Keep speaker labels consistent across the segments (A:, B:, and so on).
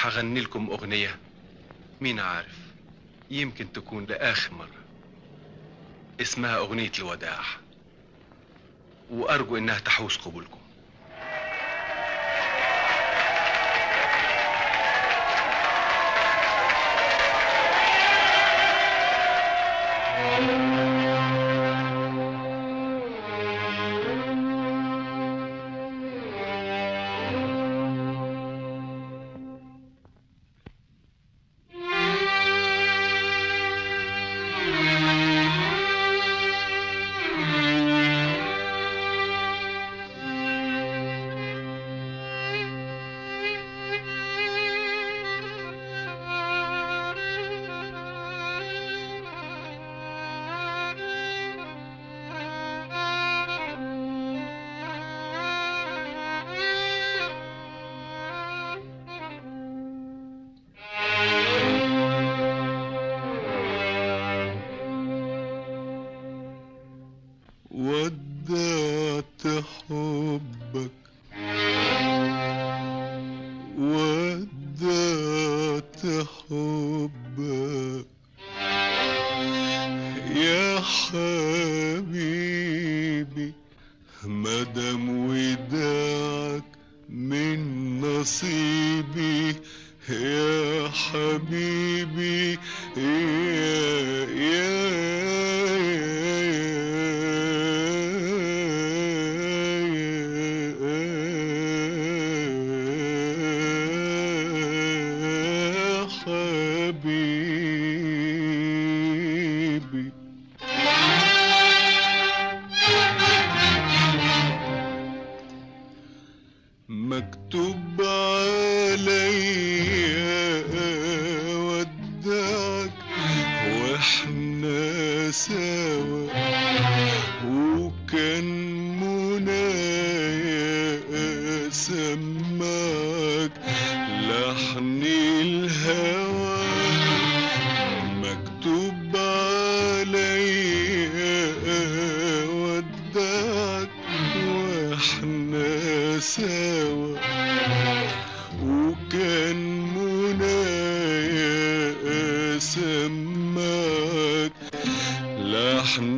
A: هغني لكم أغنية مين عارف يمكن تكون لآخر مرة اسمها أغنية الوداع وأرجو إنها تحوز قبولكم
B: ودعت حبك ودعت حبك يا حبيبي مدام وداعك من نصيبي يا حبيبي يا يا حبيبي مكتوب عليا ودعك واحنا سوا وكان منايا سماك لحن الهوى مكتوب عليا ودعك واحنا سوا وكان منايا سماك لحن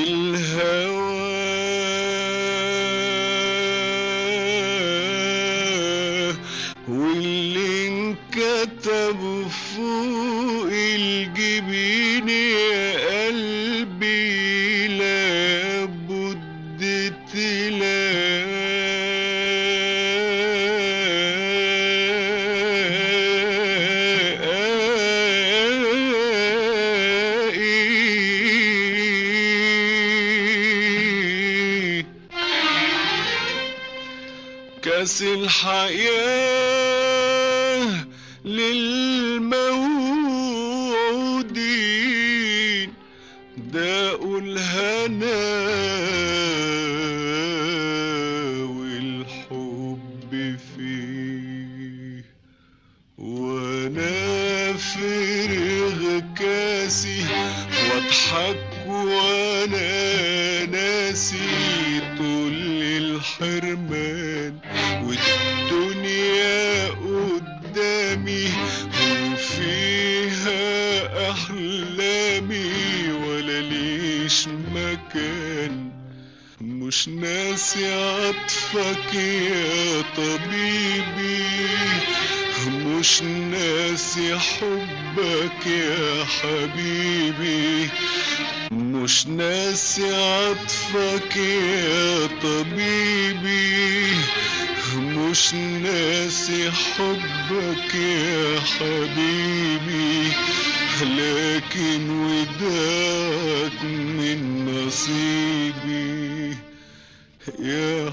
B: الهوى واللي انكتب فوق الجبين يا قلبي لابد تلاقي كاس الحياة للموعودين داء الهنا والحب فيه وانا فرغ كاسي واضحك وانا ناسي طول الحرمان والدنيا قدامي وفيها احلامي ولا ليش مكان مش ناسي عطفك يا طبيبي مش ناسي حبك يا حبيبي مش ناسي عطفك يا طبيبي مش ناسي حبك يا حبيبي لكن وداك من نصيبي يا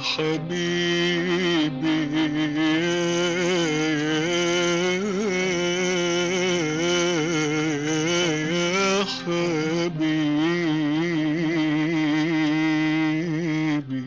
B: حبيبي يا حبيبي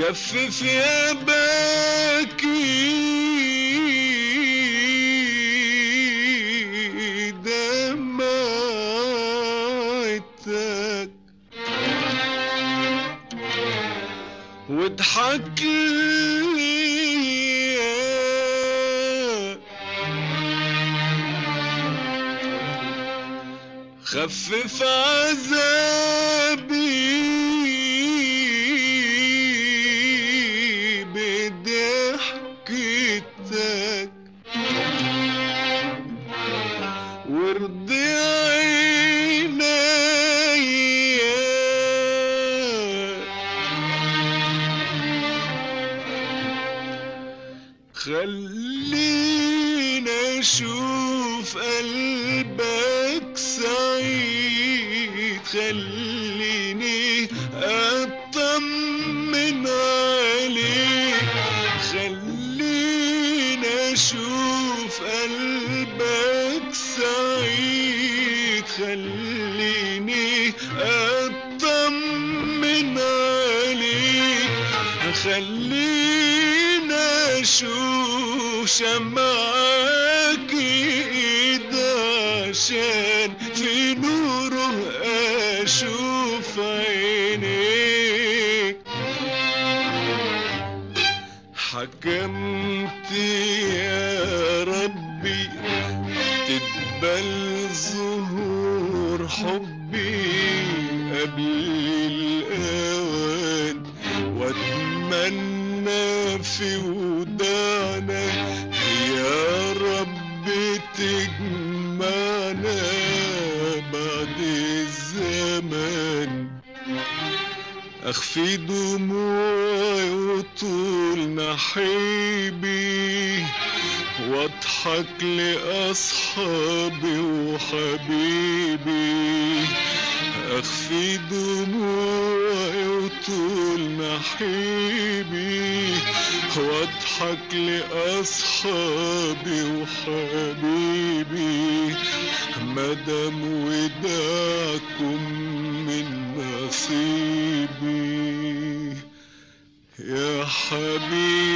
B: خفف يا باكي دمعتك واضحك لي خفف عذابي بضحكتك وارضي عينيا خلينا اشوف قلبك سعيد خليني اطمن عليك خلينا اشوف قلبك سعيد خليني اطمن عليك خلينا اشوف شمعك ايده عشان في نوره اشوف عينيك حكمت يا ربي تقبل ظهور حبي قبل الأوان واتمنى في ودانا يا رب تجمعنا بعد الزمان اخفي دموعي وطول نحيبي واضحك لاصحابي وحبيبي اخفي دموعي وطول نحيبي واضحك لاصحابي وحبيبي مدام وداعكم من نصيبي يا حبيبي